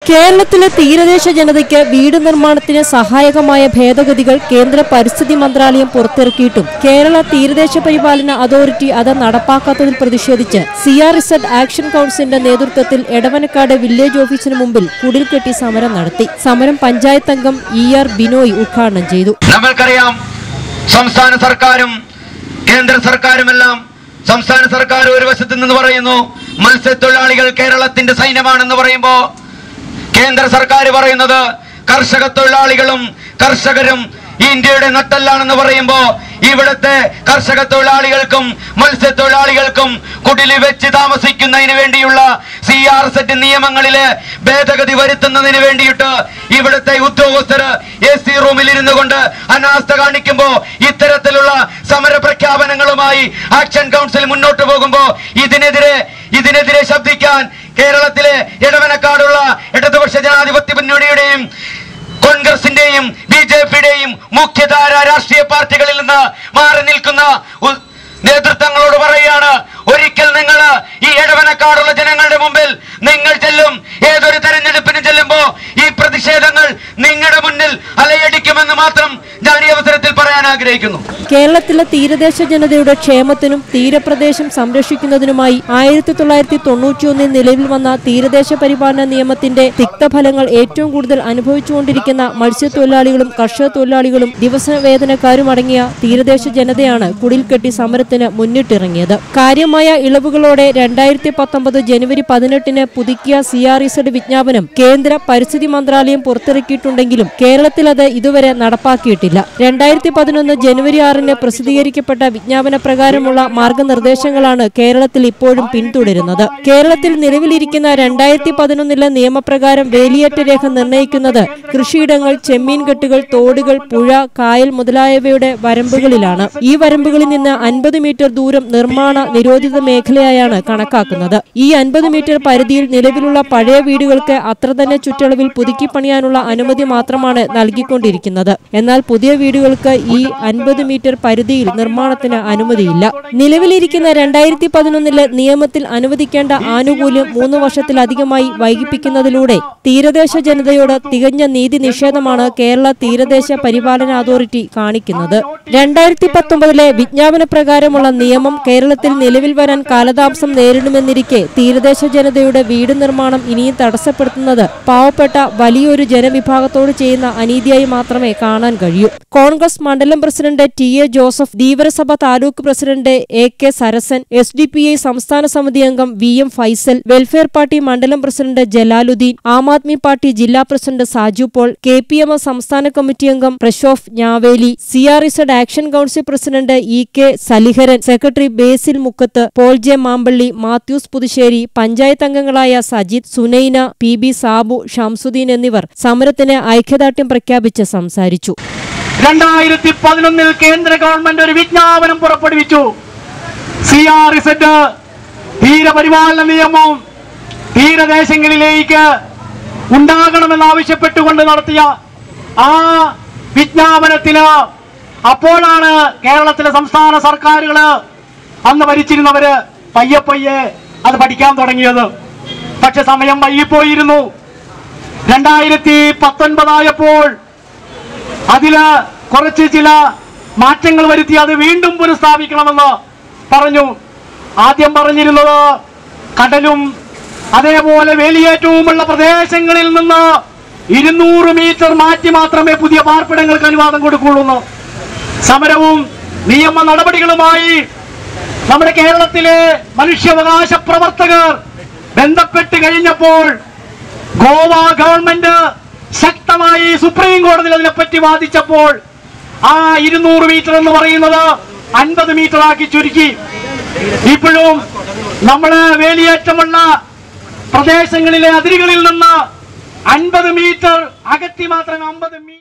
കേരളത്തിലെ തീരദേശ ജനതയ്ക്ക് വീട് നിർമ്മാണത്തിന് സഹായകമായ ഭേദഗതികൾ കേന്ദ്ര പരിസ്ഥിതി മന്ത്രാലയം പുറത്തിറക്കിയിട്ടും കേരള തീരദേശ പരിപാലന അതോറിറ്റി അത് നടപ്പാക്കാത്തതിൽ പ്രതിഷേധിച്ച് സി ആർ ഇസഡ് ആക്ഷൻ കൌൺസിലിന്റെ നേതൃത്വത്തിൽ എടവനക്കാട് വില്ലേജ് ഓഫീസിന് മുമ്പിൽ കുടിൽ കെട്ടി സമരം നടത്തി സമരം പഞ്ചായത്ത് അംഗം ഇ ആർ ബിനോയ് ഉദ്ഘാടനം ചെയ്തു നമ്മൾക്കറിയാം സംസ്ഥാന സർക്കാരും കേന്ദ്ര സർക്കാരുമെല്ലാം സംസ്ഥാന സർക്കാർ ഒരു വശത്ത് നിന്ന് പറയുന്നു മത്സ്യത്തൊഴിലാളികൾ കേരളത്തിന്റെ സൈന്യമാണെന്ന് പറയുമ്പോ കേന്ദ്ര സർക്കാർ പറയുന്നത് കർഷക തൊഴിലാളികളും കർഷകരും ഈ ഇന്ത്യയുടെ നട്ടെല്ലാണെന്ന് പറയുമ്പോ ഇവിടുത്തെ കർഷക തൊഴിലാളികൾക്കും മത്സ്യത്തൊഴിലാളികൾക്കും കുടിലി വെച്ച് താമസിക്കുന്നതിന് വേണ്ടിയുള്ള സി ആർ സെറ്റ് നിയമങ്ങളിലെ ഭേദഗതി വരുത്തുന്നതിന് വേണ്ടിയിട്ട് ഇവിടുത്തെ ഉദ്യോഗസ്ഥര് എ സി റൂമിൽ ഇരുന്നു കൊണ്ട് അനാസ്ഥ കാണിക്കുമ്പോ ഇത്തരത്തിലുള്ള സമര പ്രഖ്യാപനങ്ങളുമായി ആക്ഷൻ കൗൺസിൽ മുന്നോട്ട് പോകുമ്പോ ഇതിനെതിരെ ഇതിനെതിരെ ശബ്ദിക്കാൻ കേരളത്തിലെ ഇടവനക്കാടുള്ള ഇടതുപക്ഷ ജനാധിപത്യ മുന്നണിയുടെയും കോൺഗ്രസിന്റെയും ബി ജെ പിയുടെയും മുഖ്യധാര രാഷ്ട്രീയ പാർട്ടികളിൽ നിന്ന് മാറി നിൽക്കുന്ന ഉ- നേതൃത്വങ്ങളോട് പറയുകയാണ് ഒരിക്കൽ നിങ്ങൾ ഈ ഇടവനക്കാടുള്ള ജനങ്ങളുടെ മുമ്പിൽ നിങ്ങൾ ചെല്ലും ഏതൊരു തെരഞ്ഞെടുപ്പിന് ചെല്ലുമ്പോ ഈ പ്രതിഷേധങ്ങൾ നിങ്ങളുടെ മുന്നിൽ അലയടിക്കുമെന്ന് മാത്രം ഞാൻ ഈ അവസരത്തിൽ പറയാൻ ആഗ്രഹിക്കുന്നു കേരളത്തിലെ തീരദേശ ജനതയുടെ ക്ഷേമത്തിനും തീരപ്രദേശം സംരക്ഷിക്കുന്നതിനുമായി ആയിരത്തി തൊള്ളായിരത്തി തൊണ്ണൂറ്റിയൊന്നിൽ നിലവിൽ വന്ന തീരദേശ പരിപാലന നിയമത്തിന്റെ തിക്തഫലങ്ങൾ ഏറ്റവും കൂടുതൽ അനുഭവിച്ചുകൊണ്ടിരിക്കുന്ന മത്സ്യത്തൊഴിലാളികളും കർഷക തൊഴിലാളികളും ദിവസവേതനക്കാരും അടങ്ങിയ തീരദേശ ജനതയാണ് കുടിൽക്കെട്ടി സമരത്തിന് മുന്നിട്ടിറങ്ങിയത് കാര്യമായ ഇളവുകളോടെ രണ്ടായിരത്തി പത്തൊമ്പത് ജനുവരി പതിനെട്ടിന് പുതുക്കിയ സി ആർ ഇസഡ് വിജ്ഞാപനം കേന്ദ്ര പരിസ്ഥിതി മന്ത്രാലയം പുറത്തിറക്കിയിട്ടുണ്ടെങ്കിലും കേരളത്തിൽ അത് ഇതുവരെ നടപ്പാക്കിയിട്ടില്ല രണ്ടായിരത്തി പതിനൊന്ന് ജനുവരി ആറിന് പ്രസിദ്ധീകരിക്കപ്പെട്ട വിജ്ഞാപന പ്രകാരമുള്ള മാർഗനിർദ്ദേശങ്ങളാണ് കേരളത്തിൽ ഇപ്പോഴും പിന്തുടരുന്നത് കേരളത്തിൽ നിലവിലിരിക്കുന്ന രണ്ടായിരത്തി പതിനൊന്നിലെ നിയമപ്രകാരം വേലിയേറ്റ രേഖ നിർണ്ണയിക്കുന്നത് കൃഷിയിടങ്ങൾ ചെമ്മീൻ കെട്ടുകൾ തോടുകൾ പുഴ കായൽ മുതലായവയുടെ വരമ്പുകളിലാണ് ഈ വരമ്പുകളിൽ നിന്ന് അൻപത് മീറ്റർ ദൂരം നിർമ്മാണ നിരോധിത മേഖലയായാണ് കണക്കാക്കുന്നത് ഈ അൻപത് മീറ്റർ പരിധിയിൽ നിലവിലുള്ള പഴയ വീടുകൾക്ക് അത്ര തന്നെ ചുറ്റളവിൽ പുതുക്കി പണിയാനുള്ള അനുമതി മാത്രമാണ് നൽകിക്കൊണ്ടിരിക്കുന്നത് എന്നാൽ പുതിയ വീടുകൾക്ക് ഈ അൻപത് മീറ്റർ പരിധിയിൽ നിർമ്മാണത്തിന് അനുമതിയില്ല നിലവിലിരിക്കുന്ന രണ്ടായിരത്തി പതിനൊന്നിലെ നിയമത്തിൽ അനുവദിക്കേണ്ട ആനുകൂല്യം മൂന്ന് വർഷത്തിലധികമായി വൈകിപ്പിക്കുന്നതിലൂടെ തീരദേശ ജനതയോട് തികഞ്ഞ നീതി നിഷേധമാണ് കേരള തീരദേശ പരിപാലന അതോറിറ്റി കാണിക്കുന്നത് രണ്ടായിരത്തി പത്തൊമ്പതിലെ വിജ്ഞാപന പ്രകാരമുള്ള നിയമം കേരളത്തിൽ നിലവിൽ വരാൻ കാലതാമസം നേരിടുമെന്നിരിക്കെ തീരദേശ ജനതയുടെ വീട് നിർമ്മാണം ഇനിയും തടസ്സപ്പെടുത്തുന്നത് പാവപ്പെട്ട വലിയൊരു ജനവിഭാഗത്തോട് ചെയ്യുന്ന അനീതിയായി മാത്രമേ കാണാൻ കഴിയൂ കോൺഗ്രസ് മണ്ഡലം president T A Joseph Dheevarasabha taluk president A K Sarasan S D P I സംസ്ഥാന സമിതി അംഗം V M Faisal welfare party മണ്ഡലം പ്രസിഡന്റ് ജലാലുദ്ദീൻ ആം ആദ്മി പാർട്ടി ജില്ലാ president Saju Paul K P M S സംസ്ഥാന കമ്മിറ്റി അംഗം Prashoph Njaveli C R Z action council president E K Saliharan secretary Basil Mukkath Paul J Mampally Mathews Puthussery panchayat അംഗങ്ങളായ Sajith Sunaina P B Sabu Shamsuddin എന്നിവർ സമരത്തിന് ഐക്യദാർഢ്യം പ്രഖ്യാപിച്ച് സംസാരിച്ചു രണ്ടായിരത്തി പതിനൊന്നിൽ കേന്ദ്ര ഗവൺമെന്റ് ഒരു വിജ്ഞാപനം പുറപ്പെടുവിച്ചു സി ആർ ഇസഡ് തീരപരിപാലന നിയമം തീരദേശങ്ങളിലേക്ക് ഉണ്ടാകണമെന്നാവശ്യപ്പെട്ടുകൊണ്ട് നടത്തിയ ആ വിജ്ഞാപനത്തിന് അപ്പോഴാണ് കേരളത്തിലെ സംസ്ഥാന സർക്കാരുകള് അന്ന് ഭരിച്ചിരുന്നവര് പയ്യെ പയ്യെ അത് പഠിക്കാൻ തുടങ്ങിയത് പക്ഷെ സമയം വൈകിപ്പോയിരുന്നു രണ്ടായിരത്തി പത്തൊൻപതായപ്പോൾ അതില് കുറച്ച് ചില മാറ്റങ്ങൾ വരുത്തി അത് വീണ്ടും പുനഃസ്ഥാപിക്കണമെന്ന് പറഞ്ഞു ആദ്യം പറഞ്ഞിരുന്നത് കടലും അതേപോലെ വേലിയേറ്റവുമുള്ള പ്രദേശങ്ങളിൽ നിന്ന് ഇരുന്നൂറ് മീറ്റർ മാറ്റി മാത്രമേ പുതിയ പാർപ്പിടങ്ങൾക്ക് അനുവാദം കൊടുക്കുള്ളൂ എന്ന്. സമരവും നിയമ നടപടികളുമായി നമ്മുടെ കേരളത്തിലെ മനുഷ്യാവകാശ പ്രവർത്തകർ ബന്ധപ്പെട്ട് കഴിഞ്ഞപ്പോൾ ഗോവ ഗവൺമെന്റ് ശക്തമായി സുപ്രീം കോടതിയിൽ അതിനെപ്പറ്റി വാദിച്ചപ്പോൾ ആ ഇരുന്നൂറ് മീറ്റർ എന്ന് പറയുന്നത് അൻപത് മീറ്റർ ആക്കി ചുരുക്കി ഇപ്പോഴും നമ്മള് വേലിയേറ്റമുള്ള പ്രദേശങ്ങളിലെ അതിരുകളിൽ നിന്ന് അൻപത് മീറ്റർ അകത്തി മാത്രം അമ്പത് മീറ്റർ